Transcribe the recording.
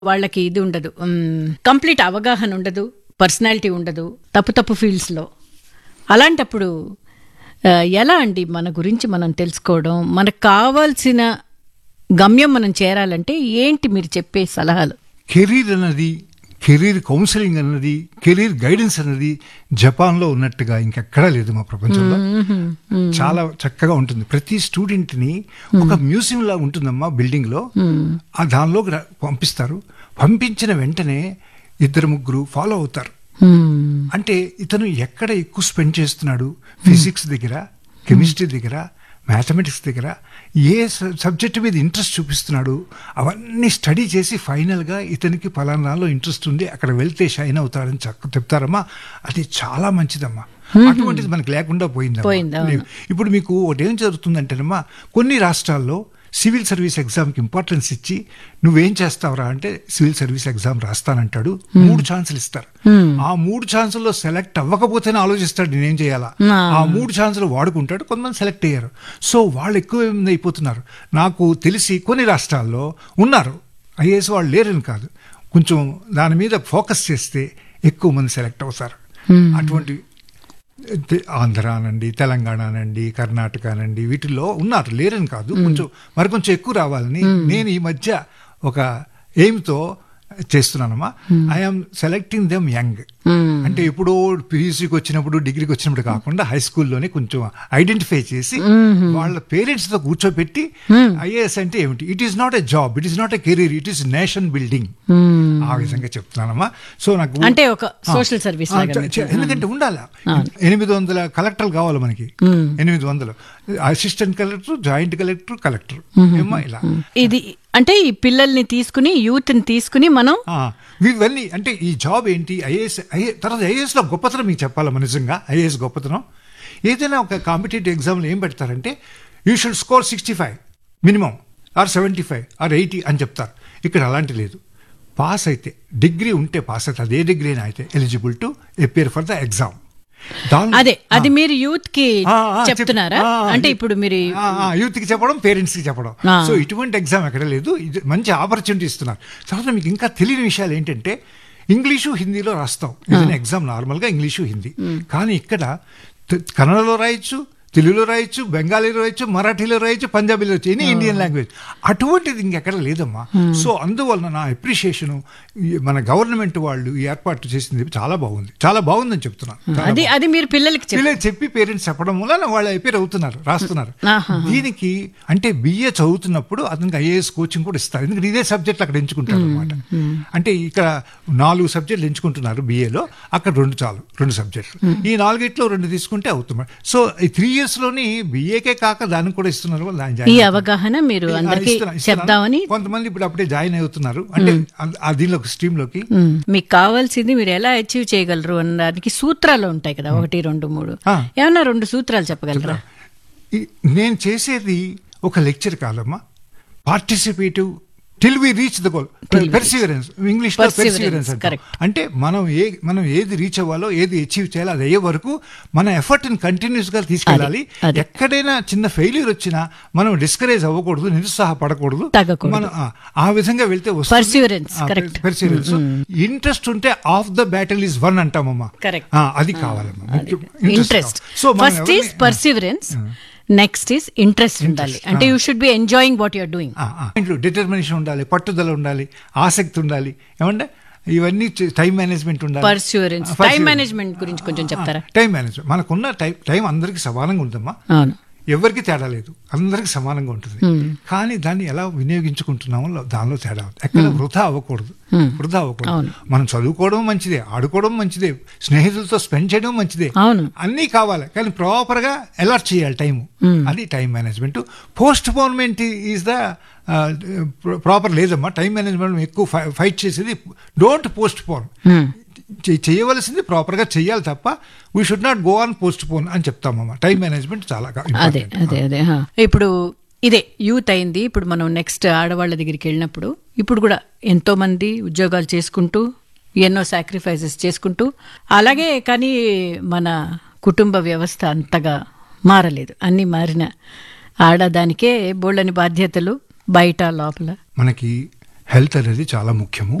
వాళ్ళకి ఇది ఉండదు కంప్లీట్ అవగాహన ఉండదు పర్సనాలిటీ ఉండదు తప్పు తప్పు ఫీల్డ్స్లో అలాంటప్పుడు ఆ, ఎలా అండి మన గురించి మనం తెలుసుకోవడం మనకు కావాల్సిన గమ్యం మనం చేరాలంటే ఏంటి మీరు చెప్పే సలహాలు కెరీర్ అన్నది కెరీర్ కౌన్సిలింగ్ అన్నది కెరీర్ గైడెన్స్ అన్నది జపాన్లో ఉన్నట్టుగా ఇంకెక్కడా లేదు మా ప్రపంచంలో చాలా చక్కగా ఉంటుంది ప్రతి స్టూడెంట్ ని ఒక మ్యూజియం లాగా ఉంటుందమ్మా బిల్డింగ్ లో ఆ దానిలోకి రా- పంపిస్తారు పంపించిన వెంటనే ఇద్దరు ముగ్గురు ఫాలో అవుతారు మ్మ్. అంటే ఇతను ఎక్కడ ఎక్కువ స్పెండ్ చేస్తున్నాడు ఫిజిక్స్ దగ్గర కెమిస్ట్రీ దగ్గర మ్యాథమెటిక్స్ దగ్గర ఏ సబ్జెక్ట్ మీద ఇంట్రెస్ట్ చూపిస్తున్నాడు అవన్నీ స్టడీ చేసి ఫైనల్గా ఇతనికి ఫలానాలో ఇంట్రెస్ట్ ఉంది అక్కడ వెళ్తే షైన్ అవుతాడని చక్క చెప్తారమ్మా అది చాలా మంచిదమ్మా అటువంటిది మనకి లేకుండా పోయింది, పోయిందమ్మా అవును. లేవు. ఇప్పుడు మీకు ఒకటి ఏం జరుగుతుందంటేనమ్మా కొన్ని రాష్ట్రాల్లో సివిల్ సర్వీస్ ఎగ్జామ్కి ఇంపార్టెన్స్ ఇచ్చి నువ్వేం చేస్తావురా అంటే సివిల్ సర్వీస్ ఎగ్జామ్ రాస్తానంటాడు మూడు ఛాన్సులు ఇస్తారు ఆ మూడు ఛాన్సుల్లో సెలెక్ట్ అవ్వకపోతేనే ఆలోచిస్తాడు నేనేం చేయాలా ఆ. ఆ మూడు ఛాన్సులు వాడుకుంటాడు కొంతమంది సెలెక్ట్ అయ్యారు సో వాళ్ళు ఎక్కువ మంది అయిపోతున్నారు నాకు తెలిసి కొన్ని రాష్ట్రాల్లో ఉన్నారు ఐఏఎస్ వాళ్ళు లేరని కాదు కొంచెం దాని మీద ఫోకస్ చేస్తే ఎక్కువ మంది సెలెక్ట్ అవుతారు అటువంటి తె- ఆంధ్ర అనండి తెలంగాణ అనండి కర్ణాటక అనండి వీటిల్లో ఉన్నారు లేరని కాదు కొంచెం మరి కొంచెం ఎక్కువ రావాలని నేను ఈ మధ్య ఒక ఎయిమ్తో చేస్తున్నానమ్మా ఐఎమ్ సెలెక్టింగ్ దెమ్ యంగ్ అంటే ఎప్పుడో పీయూసీకి వచ్చినప్పుడు డిగ్రీకి వచ్చినప్పుడు కాకుండా హై స్కూల్లోనే కొంచెం ఐడెంటిఫై చేసి వాళ్ళ పేరెంట్స్ తో కూర్చోబెట్టి ఐఏఎస్ అంటే ఏమిటి it is not a job it is not a career it is nation building ఆ విధంగా చెప్తున్నానమ్మా సో నాకు అంటే ఒక ఆ, social service ఆ, లాగా చ- చ- ఎందుకంటే ఉండాలా ఎనిమిది వందల కలెక్టర్లు కావాలి మనకి ఎనిమిది వందలు assistant collector joint collector collector ఏమో ఇలా ఇది అంటే ఈ పిల్లల్ని తీసుకుని యూత్ ని తీసుకుని మనం ఆ, ఇవన్నీ అంటే ఈ జాబ్ ఏంటి ఐఏఎస్ ఐఏ తర్వాత ఐఏఎస్ లో గొప్పతనం మీకు చెప్పాలమ్మా నిజంగా ఐఏఎస్ గొప్పతనం ఏదైనా ఒక కాంపిటేటివ్ ఎగ్జామ్లో ఏం పెడతారంటే you should score sixty five minimum or seventy five or eighty అని చెప్తారు ఇక్కడ అలాంటి లేదు పాస్ అయితే డిగ్రీ ఉంటే పాస్ అయితే అదే డిగ్రీ అయినా అయితే eligible to appear for the exam అదే అది మీరు యూత్ కి ఆ, ఆ, చెప్పు. చెప్తున్నారా ఆ, ఆ, అంటే ఇది- ఇప్పుడు మీరు ఆ, ఆ, యూత్ కి చెప్పడం పేరెంట్స్ కి చెప్పడం ఆ. సో ఇటువంటి ఎగ్జామ్ ఎక్కడ లేదు ఇది మంచి ఆపర్చునిటీ ఇస్తున్నారు తర్వాత మీకు ఇంకా తెలియని విషయాలు ఏంటంటే ఇంగ్లీషు హిందీలో రాస్తాం ఏదైనా ఎగ్జామ్ నార్మల్గా ఇంగ్లీషు హిందీ కానీ ఇక్కడ తె- కన్నడలో రాయొచ్చు తెలుగులో రాయొచ్చు బెంగాలీలో రాయొచ్చు మరాఠీలో రాయొచ్చు పంజాబీలో రాయొచ్చు ఎనీ ఇండియన్ లాంగ్వేజ్ అటువంటిది ఇంకెక్కడ లేదమ్మా సో అందువలన నా అప్రిషియేషన్ మన గవర్నమెంట్ వాళ్ళు ఈ ఏర్పాటు చేసింది చాలా బాగుంది చాలా బాగుందని చెప్తున్నాను చాలా అది అది మీరు పిల్లలకి చెప్ప పిల్లలు చెప్పి పేరెంట్స్ చెప్పడం వల్ల వాళ్ళు అయిపోయి అవుతున్నారు రాస్తున్నారు ఆహా. దీనికి అంటే బిఏ చదువుతున్నప్పుడు అతనికి ఐఏఎస్ కోచింగ్ కూడా ఇస్తారు ఎందుకంటే ఇదే సబ్జెక్ట్ అక్కడ ఎంచుకుంటారు అనమాట అంటే ఇక్కడ నాలుగు సబ్జెక్టులు ఎంచుకుంటున్నారు బిఏలో అక్కడ రెండు చాలు రెండు సబ్జెక్టులు ఈ నాలుగిట్లో రెండు తీసుకుంటే అవుతుంది సో ఈ త్రీ ఇయర్స్ లోని బిఏకే కాక దానికి కూడా ఇస్తున్నారు వాళ్ళు దాన్ని ఈ జాయిన్ అవగాహన మీరు ఆ, అందరికి ఇస్తున్నా- ఇస్తున్నాను. చెప్దామని కొంతమంది ఇప్పుడు అప్పుడే జాయిన్ అవుతున్నారు అంటే ఆ- ఆ దీనిలోకి స్ట్రీమ్ లోకి మ్మ్. మీకు కావాల్సింది మీరు ఎలా అచీవ్ చేయగలరు అనడానికి సూత్రాలు ఉంటాయి కదా ఒకటి రెండు మూడు ఆ. ఏమన్నా రెండు సూత్రాలు చెప్పగలరా ఈ- నేను చేసేది ఒక లెక్చర్ కాదమ్మా participative till we reach the goal perseverance English లో Perseverance, పెర్సివరెన్స్ correct. అంటే మనం ఏ మనం ఏది రీచ్ అవ్వాలో ఏది అచీవ్ చేయాలో అది అయ్యే వరకు మన ఎఫర్ట్ కంటిన్యూస్ గా తీసుకెళ్ళాలి అది. ఎక్కడైనా చిన్న ఫెయిల్యూర్ వచ్చినా మనం డిస్కరేజ్ అవ్వకూడదు నిరుత్సాహపడకూడదు తగ్గకూడదు. మనం ఆ, ఆ విధంగా వెళ్తే Perseverance, correct. పెర్సివరెన్స్ ఇంట్రెస్ట్ ఉంటే half the battle is won అంటామమ్మా Correct. ఆ, అది కావాలమ్మా ముఖ్యం. ఇంట్రెస్ట్ కావాలి. సో మనం ఫస్ట్ ఈస్ ఎవరిని- పర్సివరెన్స్ నెక్స్ట్ ఈస్ ఇంట్రెస్ట్ ఉండాలి అంటే you should be enjoying what you're doing ఆ, ఆ. ఇంట్లో డిటర్మినేషన్ ఉండాలి పట్టుదల ఉండాలి ఆసక్తి ఉండాలి ఏమంటే ఇవన్నీ టైం మేనేజ్మెంట్ ఉండాలి పర్సూరెన్స్ ఆ, టైం perseverance. మేనేజ్మెంట్ గురించి కొంచెం చెప్తారా టైం మేనేజ్మెంట్ మనకున్న టైం టైం అందరికీ సమానంగా ఉందమ్మా అవును ఎవరికి తేడా లేదు అందరికి సమానంగా ఉంటుంది కానీ దాన్ని ఎలా వినియోగించుకుంటున్నామో లో- దానిలో తేడా ఉంది ఎక్కడ వృధా అవ్వకూడదు వృధా అవ్వకూడదు అవును. మనం చదువుకోవడం మంచిదే ఆడుకోవడం మంచిదే స్నేహితులతో స్పెండ్ చేయడం మంచిదే అవును. అన్నీ కావాలి కానీ ప్రాపర్ గా అలాట్ చేయాలి టైం అది time management postponement is the proper లేదమ్మా టైం మేనేజ్మెంట్ ఎక్కువ ఫైట్ చేసేది డోంట్ పోస్ట్ పోన్ చేయవలసింది ప్రాపర్ గా చేయాలి తప్ప we should not go on postpone అని చెప్తామమ్మా టైం మేనేజ్మెంట్ చాలా అదే important. అదే అదే హా. ఇప్పుడు ఇదే యూత్ అయింది ఇప్పుడు మనం నెక్స్ట్ ఆడవాళ్ళ దగ్గరికి వెళ్ళినప్పుడు ఇప్పుడు కూడా ఎంతో మంది ఉద్యోగాలు చేసుకుంటూ ఎన్నో సాక్రిఫైసెస్ చేసుకుంటూ అలాగే కానీ మన కుటుంబ వ్యవస్థ అంతగా మారలేదు అన్నీ మారిన ఆడదానికే బోళ్ళని బాధ్యతలు బయట లోపల మనకి హెల్త్ అనేది చాలా ముఖ్యము